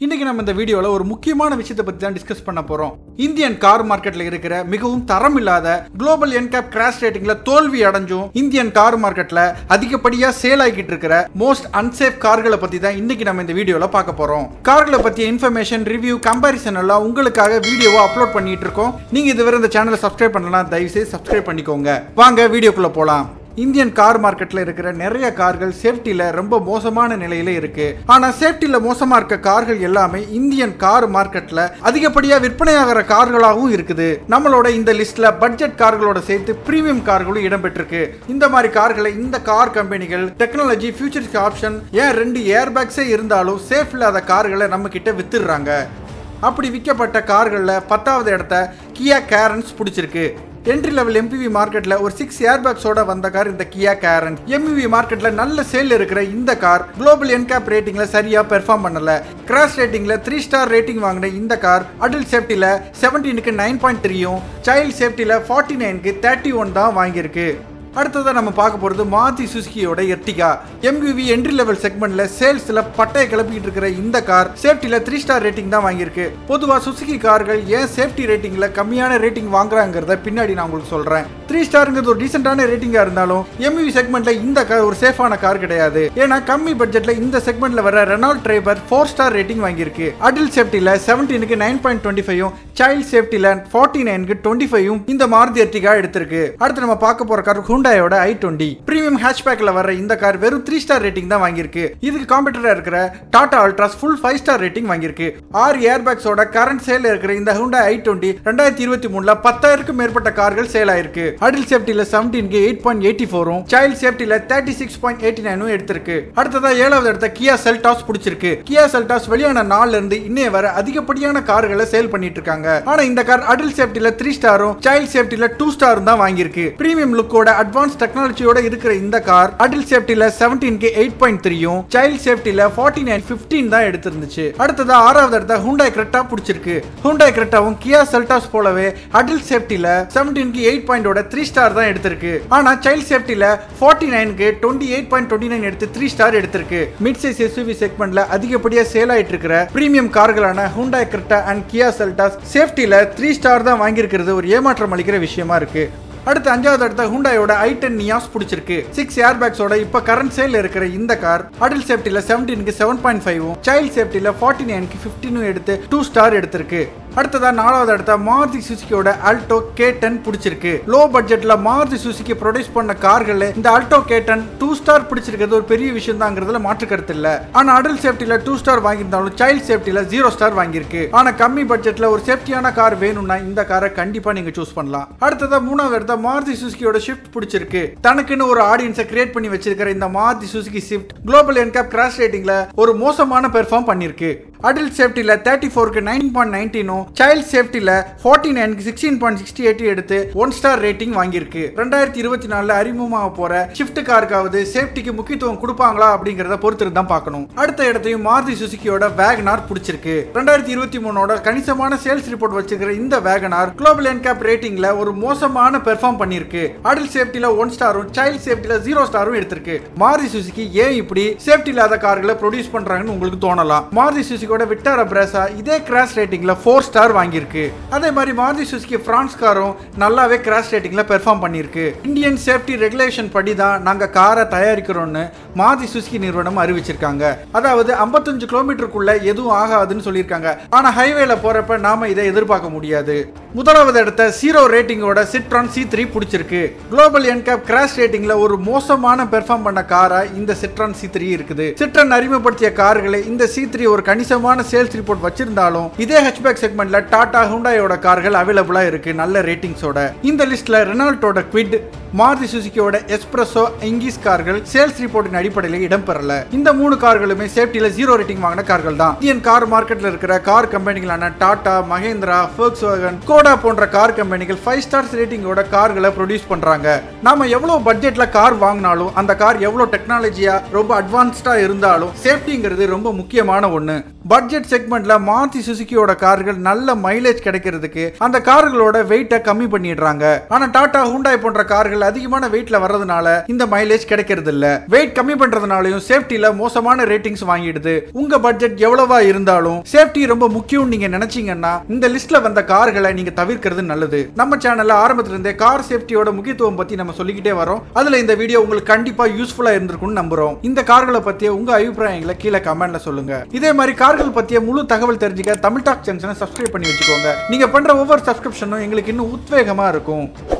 இன்னைக்கு நம்ம இந்த வீடியோல ஒரு முக்கியமான விஷயத்தை பத்தி தான் டிஸ்கஸ் பண்ண போறோம் இந்தியன் கார் மார்க்கெட்ல இருக்கிற மிகவும் தரம் இல்லாத குளோபல் என்கேப் கிராஷ் ரேட்டிங்ல தோல்வி அடைஞ்சும் இந்தியன் கார் மார்க்கெட்ல அதிகப்படியா சேல் ஆகிட்டு இருக்கிற மோஸ்ட் அன்சேஃப் கார்களை பத்தி தான் இன்னைக்கு நம்ம இந்த வீடியோல பார்க்க போறோம் கார்களை பத்திய இன்ஃபர்மேஷன் ரிவ்யூ கம்பாரிசன் எல்லாம் உங்களுக்காக வீடியோவை அப்லோட் பண்ணிட்டு இருக்கோம் நீங்க இதுவரை இந்த சேனலை சப்ஸ்கிரைப் பண்ணலாம் தயவு செய்து சப்ஸ்கிரைப் பண்ணிக்கோங்க வாங்க வீடியோக்குள்ள போலாம் இந்தியன் கார் மார்க்கெட்ல இருக்கிற நிறைய கார்கள் சேஃப்டில ரொம்ப மோசமான நிலையில இருக்கு ஆனா சேஃப்டில மோசமா இருக்க கார்கள் எல்லாமே இந்தியன் கார் மார்க்கெட்ல அதிகப்படியா விற்பனையாகிற கார்களாகவும் இருக்குது நம்மளோட இந்த லிஸ்ட்ல பட்ஜெட் கார்களோட சேர்த்து பிரீமியம் கார்களும் இடம்பெற்றிருக்கு இந்த மாதிரி கார்களை இந்த கார் கம்பெனிகள் டெக்னாலஜி ஃபியூச்சரிஸ்ட் ஆப்ஷன் ஏன் ரெண்டு ஏர் பேக்ஸே இருந்தாலும் சேஃப் இல்லாத கார்களை நம்ம கிட்ட வித்துடுறாங்க அப்படி விற்கப்பட்ட கார்களில் பத்தாவது இடத்த கியா கேரன்ஸ் பிடிச்சிருக்கு என்ட்ரி லெவல் எம்பிவி மார்க்கெட்ல ஒரு சிக்ஸ் ஏர்பேக்ஸோட வந்த கார் இந்த கியா கேரன் எம்பிவி மார்க்கெட்ல நல்ல சேல் இருக்கிற இந்த கார் குளோபல் என்கேப் ரேட்டிங்ல சரியா பெர்ஃபார்ம் பண்ணல கிராஷ் ரேட்டிங்ல த்ரீ ஸ்டார் ரேட்டிங் வாங்கின இந்த கார் அடல்ட் சேஃப்டில செவன்டீனுக்கு நைன் பாயிண்ட் த்ரீயும் சைல்ட் சேஃப்டில ஃபார்ட்டி நைனுக்கு தேர்ட்டி ஒன் தான் வாங்கியிருக்கு அடுத்ததாக நம்ம பார்க்க போகிறது மாத்தி சுசுகியோட எர்டிகா எம்யூவி என்ட்ரி லெவல் செக்மெண்ட்ல சேல்ஸ்ல பட்டையை கிளப்பிட்டு இருக்கிற இந்த கார் சேஃப்டில த்ரீ ஸ்டார் ரேட்டிங் தான் வாங்கியிருக்கு பொதுவாக சுசுகி கார்கள் ஏன் சேஃப்டி ரேட்டிங்ல கம்மியான ரேட்டிங் வாங்குறாங்கிறத பின்னாடி நான் உங்களுக்கு சொல்றேன் த்ரீ ஸ்டாருங்கிறது ஒரு டீசென்டான ரேட்டிங்கா இருந்தாலும் எம்யூவி செக்மெண்ட்ல இந்த கார் ஒரு சேஃபான கார் கிடையாது ஏன்னா கம்மி பட்ஜெட்ல இந்த செக்மெண்ட்ல வர Renault Triber four star rating வாங்கியிருக்கு அடல்ட் சேஃப்டில செவன்டீனுக்கு nine point twenty five child சேஃப்டில ஃபார்ட்டி நைனுக்கு டுவெண்ட்டி ஃபைவ் இந்த மாருதி எர்டிகா எடுத்திருக்கு அடுத்து நம்ம பார்க்க போற கார் ஹுண்டாயோட ஐ டுவெண்ட்டி பிரீமியம் ஹேஷ்பேக்ல வர இந்த கார் வெறும் த்ரீ ஸ்டார் ரேட்டிங் தான் வாங்கியிருக்கு இதுக்கு காம்படிட்டரா இருக்கிற Tata Altroz full five star rating வாங்கியிருக்கு ஆறு ஏர்பேக்ஸோட கரண்ட் சேல் இருக்கிற இந்த ஹுண்டா ஐ டுவெண்ட்டி ரெண்டாயிரத்தி இருபத்தி மூணுல பத்தாயிரக்கும் மேற்பட்ட கார்கள் சேல் ஆயிருக்கு அடல் சேஃப்டில செவன்டீன்க்கு எயிட் பாயிண்ட் எயிட்டி ஃபோரும் சைல்ட் சேஃப்டில தேர்ட்டி சிக்ஸ் பாயிண்ட் எயிட்டி நைனும் எடுத்திருக்கு அடுத்ததா ஏழாவது இடத்த கியா செல்டாஸ் பிடிச்சிருக்கு கியா செல்டாஸ் வெளியான நாள்ல இருந்து இன்னைய வர அதிகப்படியான கார்களை சேல் பண்ணிட்டு இருக்காங்க ஆனா இந்த கார் அடல் சேஃப்டில த்ரீ ஸ்டாரும் சைல்ட் சேஃப்டில டூ ஸ்டாரும் தான் வாங்கியிருக்கு பிரீமியம் லுக்கோட அட்வான்ஸ் டெக்னாலஜியோட இருக்கிற இந்த கார் அடல்ட் சேஃப்டில செவன்டீன்க்கு எயிட் பாயிண்ட் த்ரீயும் சைல்ட் சேஃப்டில ஃபார்ட்டி நைன் பிப்டீன் தான் எடுத்திருந்துச்சு அடுத்ததா ஆறாவது இடத்த ஹுண்டாய் கிரெட்டா பிடிச்சிருக்கு ஹுண்டாய் கிரெட்டாவும் கியா செல்டாஸ் போலவே அடல்ட் சேஃப்டில செவன்டீன்க்கு எயிட் பாயிண்டோட த்ரீ ஸ்டார் தான் எடுத்திருக்கு ஆனா சைல்ட் சேஃப்டில ஃபார்ட்டி நைனுக்கு twenty eight point twenty nine எடுத்து த்ரீ ஸ்டார் எடுத்திருக்கு மிட் சைஸ் எஸ்யூவி செக்மெண்ட்ல அதிகப்படியா சேல் ஆயிட்டு இருக்கிற பிரீமியம் கார்களான Hyundai Creta and Kia Seltos சேஃப்டில த்ரீ ஸ்டார் தான் வாங்கியிருக்கிறது ஒரு ஏமாற்றம் அளிக்கிற விஷயமா இருக்கு அடுத்து அஞ்சாவது இடத்த ஹுண்டாயோட ஐ டென் நியாஸ் பிடிச்சிருக்கு சிக்ஸ் ஏர் பேக்ஸோட இப்ப கரண்ட் சேல் இருக்கிற இந்த கார் அடல் சேஃப்டில செவன்டீனுக்கு செவன் பாயிண்ட் ஃபைவும் சைல்ட் சேஃப்டில ஃபார்ட்டி நைனுக்கு ஃபிஃப்டினும் எடுத்து டூ ஸ்டார் எடுத்திருக்கு அடுத்ததா நாலாவது இடத்த மாருதி சுசுக்கியோட அல்டோ கே டென் பிடிச்சிருக்கு லோ பட்ஜெட்ல மாருதி சுசுக்கி ப்ரொடியூஸ் பண்ண கார்கள் இந்த Alto K ten two star பிடிச்சிருக்கிறது ஒரு பெரிய விஷயம் தாங்கிறதுல மாற்று கருத்து இல்ல ஆனா அடல் சேஃப்டில டூ ஸ்டார் வாங்கியிருந்தாலும் சைல்ட் சேஃப்டில ஜீரோ ஸ்டார் வாங்கியிருக்கு ஆனா கம்மி பட்ஜெட்ல ஒரு சேஃப்டியான கார் வேணும்னா இந்த காரை கண்டிப்பா நீங்க சூஸ் பண்ணலாம் அடுத்ததா மூணாவது இடத்த மாருதி சுசுக்கியோட ஷிஃப்ட் பிடிச்சிருக்கு தனக்குன்னு ஒரு ஆடியன்ஸை கிரியேட் பண்ணி வச்சிருக்கிற இந்த Maruti Suzuki Swift global NCAP crash ரேட்டிங்ல ஒரு மோசமான பெர்ஃபார்ம் பண்ணிருக்கு அடல்ட் சேஃப்டில தேர்ட்டி ஃபோருக்கு நைன் பாயிண்ட் நைன்டீனும் சைல்ட் சேஃப்டில ஃபார்ட்டி நைனுக்கு சிக்ஸ்டீன் பாயிண்ட் சிக்ஸ்டி எயிட் எடுத்து ஒன் ஸ்டார் ரேட்டிங் வாங்கியிருக்கு ரெண்டாயிரத்தி இருபத்தி நாலுல அறிமுகமாக போற ஷிஃப்ட் காருக்காவது சேஃப்டிக்கு முக்கியத்துவம் கொடுப்பாங்களா அப்படிங்கறத பொறுத்து தான் பார்க்கணும் அடுத்த இடத்தையும் மாருதி சுசுக்கியோட வேகனார் பிடிச்சிருக்கு ரெண்டாயிரத்தி இருபத்தி மூணோட கணிசமான சேல்ஸ் ரிப்போர்ட் வச்சிருக்கிற இந்த வேகனார் குளோபல் என்கேப் ரேட்டிங்ல ஒரு மோசமான பெர்ஃபார்ம் பண்ணிருக்கு அடல்ட் சேஃப்டில ஒன் ஸ்டாரும் சைல்ட் சேஃப்டில ஜீரோ ஸ்டாரும் எடுத்திருக்கு மாருதி சுசுகி ஏன் இப்படி சேஃப்டி இல்லாத கார்களை ப்ரொடியூஸ் பண்றாங்கன்னு உங்களுக்கு தோணலாம் மாருதி சுசுகி சுசுகியோட விட்டார பிரேசா இதே கிராஷ் ரேட்டிங்ல ஃபோர் ஸ்டார் வாங்கியிருக்கு அதே மாதிரி மாருதி சுசுகி பிரான்ஸ் காரும் நல்லாவே கிராஷ் ரேட்டிங்ல பெர்ஃபார்ம் பண்ணியிருக்கு இந்தியன் சேஃப்டி ரெகுலேஷன் படி தான் நாங்க காரை தயாரிக்கிறோம்னு மாருதி சுசுகி நிறுவனம் அறிவிச்சிருக்காங்க அதாவது ஐம்பத்தஞ்சு கிலோமீட்டருக்குள்ள எதுவும் ஆகாதுன்னு சொல்லியிருக்காங்க ஆனா ஹைவேல போறப்ப நாம இதை எதிர்பார்க்க முடியாது முதலாவது இடத்த ஜீரோ ரேட்டிங்கோட சிட்ரான் சி த்ரீ பிடிச்சிருக்கு குளோபல் என்கேப் கிராஷ் ரேட்டிங்ல ஒரு மோசமான பெர்ஃபார்ம் பண்ண காரா இந்த சிட்ரான் சி த்ரீ இருக்குது சிட்ரன் அறிமுகப்படுத்திய கார்களை இந்த சி த்ரீ ஒரு கணிசமான அதிகமான சேல்ஸ் ரிப்போர்ட் வச்சிருந்தாலும் இதே ஹெச்பேக் செக்மெண்ட்ல டாடா ஹுண்டாயோட கார்கள் அவைலபிளா இருக்கு நல்ல ரேட்டிங்ஸோட இந்த லிஸ்ட்ல ரெனால்டோட குவிட் மாருதி சுசுக்கியோட எஸ்பிரஸோ இங்கிஸ் கார்கள் சேல்ஸ் ரிப்போர்ட்டின் அடிப்படையில் இடம்பெறல இந்த மூணு கார்களுமே சேஃப்டியில ஜீரோ ரேட்டிங் வாங்கின கார்கள் தான் இந்தியன் கார் மார்க்கெட்ல இருக்கிற கார் கம்பெனிகளான Tata Mahindra Volkswagen Skoda போன்ற கார் கம்பெனிகள் ஃபைவ் ஸ்டார்ஸ் ரேட்டிங்கோட கார்களை ப்ரொடியூஸ் பண்றாங்க நாம எவ்வளவு பட்ஜெட்ல கார் வாங்கினாலும் அந்த கார் எவ்வளவு டெக்னாலஜியா ரொம்ப அட்வான்ஸ்டா இருந்தாலும் சேஃப்டிங்கிறது ரொம்ப முக்கியமான ஒண்ணு பட்ஜெட் செக்மெண்ட்ல மாருதி சுசுக்கியோட கார்கள் நல்ல மைலேஜ் கிடைக்கிறதுக்கு அந்த கார்களோட வெயிட்டை கம்மி பண்ணிடுறாங்க ஆனா டாடா ஹூண்டாய் போன்ற கார்கள் அதிகமான வெயிட்ல வர்றதுனால இந்த மைலேஜ் கிடைக்கிறது இல்ல வெயிட் கம்மி பண்றதுனாலயும் சேஃப்டில மோசமான ரேட்டிங்ஸ் வாங்கிடுது உங்க பட்ஜெட் எவ்வளவா இருந்தாலும் சேஃப்டி ரொம்ப முக்கியம் நீங்க நினைச்சீங்கன்னா இந்த லிஸ்ட்ல வந்த கார்களை நீங்க தவிர்க்கிறது நல்லது நம்ம சேனல்ல ஆரம்பத்துல இருந்தே கார் சேஃப்டியோட முக்கியத்துவம் பத்தி நம்ம சொல்லிக்கிட்டே வரோம் அதுல இந்த வீடியோ உங்களுக்கு கண்டிப்பா யூஸ்ஃபுல்லா இருந்திருக்கும்னு நம்புறோம் இந்த கார்களை பத்திய உங்க அபிப்பிராயங்களை கீழே கமெண்ட்ல சொல்லுங்க இதே மாதிரி கார்கள் பத்திய முழு தகவல் தெரிஞ்சுக்க தமிழ் டாக் ஜங்ஷனை சப்ஸ்கிரைப் பண்ணி வச்சுக்கோங்க நீங்க பண்ற ஒவ்வொரு சப்ஸ்கிரிப்ஷனும் எங்களுக்கு இன்னும் உத்வேகமா இருக்கும்